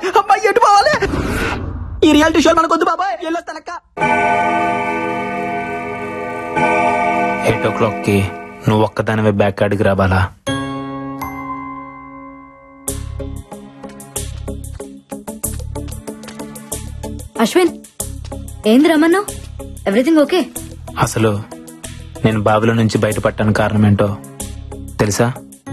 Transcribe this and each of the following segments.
అమ్మాయి ఎటు పోవాలి ఈ రియాలిటీ షో మనకొద్దు బాబాయ్ వెళ్ళొస్తానక్క ఎయిట్ ఓ క్లాక్ కి నువ్వు ఒక్కదానివే బ్యాక్ అడిగి రాబాలా అశ్విన్ ఏంది రమ్మన్నావు ఎవ్రీథింగ్ ఓకే అసలు నేను బావిలో నుంచి బయటపడటానికి కారణం ఏంటో తెలుసా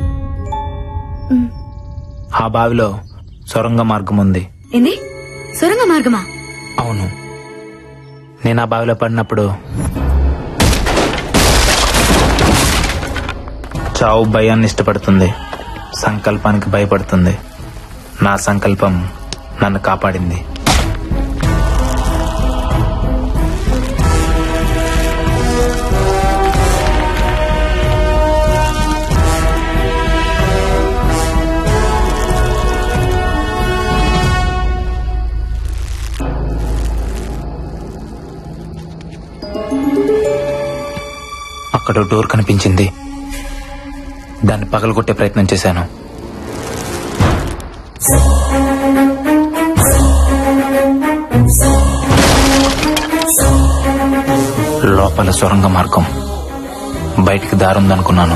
ఆ బావిలో సొరంగ మార్గం ఉంది ఏంది సొరంగ మార్గమా అవును నేను ఆ బావిలో పడినప్పుడు చావు భయాన్ని ఇష్టపడుతుంది సంకల్పానికి భయపడుతుంది నా సంకల్పం నన్ను కాపాడింది అక్కడ డోర్ కనిపించింది దాన్ని పగలగొట్టే ప్రయత్నం చేశాను లోపల సొరంగ మార్గం బయటికి దారుందనుకున్నాను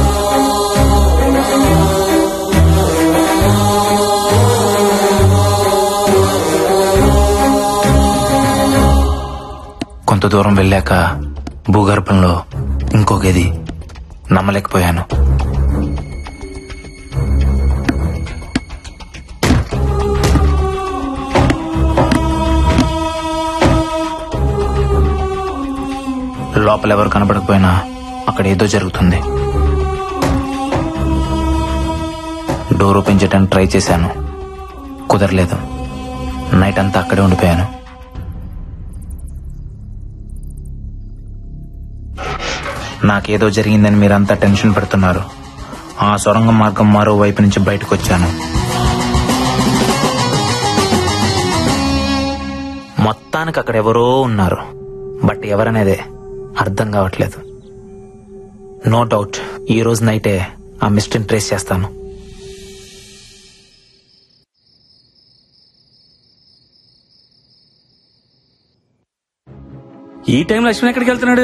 కొంత దూరం వెళ్ళాక భూగర్భంలో ఇంకో గది నమ్మలేకపోయాను లోపల ఎవరు కనబడకపోయినా అక్కడ ఏదో జరుగుతుంది డోర్ ఓపెన్ చేయడానికి ట్రై చేశాను కుదరలేదు నైట్ అంతా అక్కడే ఉండిపోయాను నాకేదో జరిగిందని మీరంతా టెన్షన్ పడుతున్నారు ఆ సొరంగ మార్గం మరో వైపు నుంచి బయటకు వచ్చాను మొత్తానికి అక్కడ ఎవరో ఉన్నారు బట్ ఎవరనేదే అర్థం కావట్లేదు నో డౌట్ ఈ రోజు నైటే ఆ మిస్టరీని ట్రేస్ చేస్తాను ఈ టైంలో అశ్విన్ ఎక్కడికి వెళ్తున్నాడు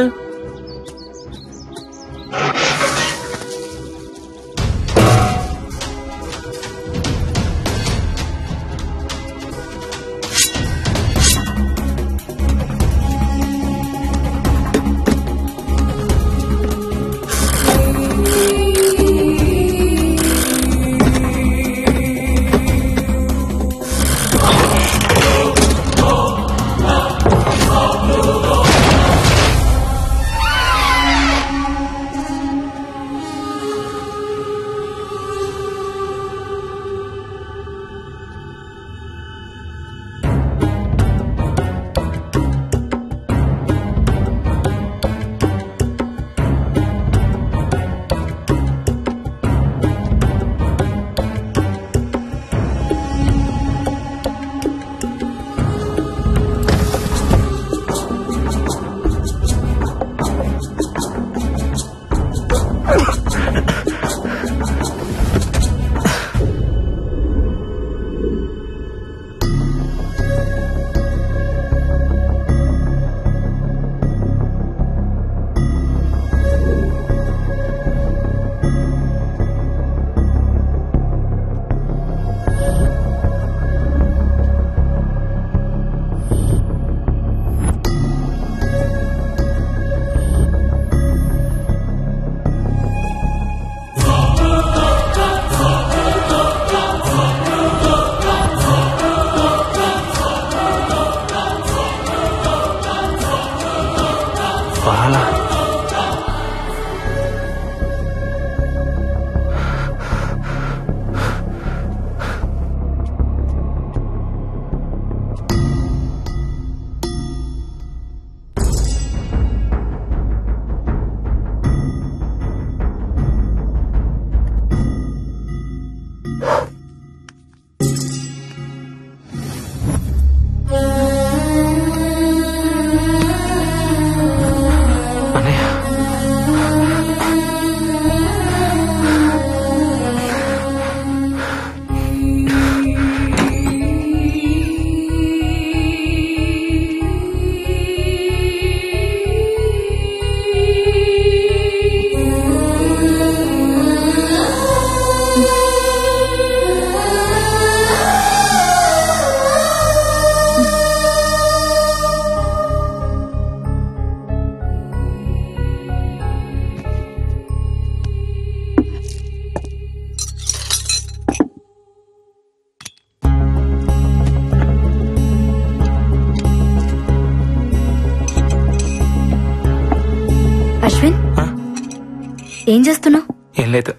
ఏం చేస్తున్నావు ఏం లేదు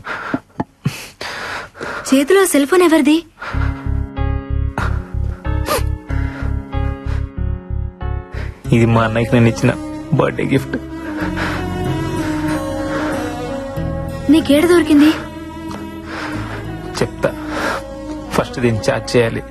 చేతిలో సెల్ ఫోన్ ఎవరిది ఇది మా అన్నయ్యకి నేను ఇచ్చిన బర్త్డే గిఫ్ట్ నీకేడ దొరికింది చెప్తా ఫస్ట్ దీన్ని చార్జ్ చేయాలి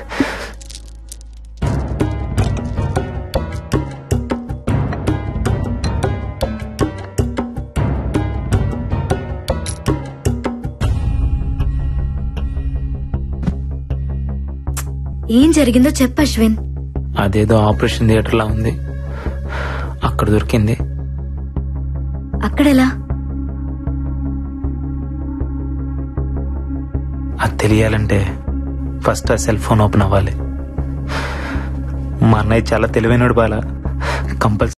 ఏం జరిగిందో చెప్పు అశ్విన్ అదేదో ఆపరేషన్ థియేటర్ లా ఉంది అక్కడ దొరికింది అక్కడెలా అది తెలియాలంటే ఫస్ట్ ఆ సెల్ ఫోన్ ఓపెన్ అవ్వాలి మా అన్నయ్య చాలా తెలివైనడు బాల కంపల్సరీ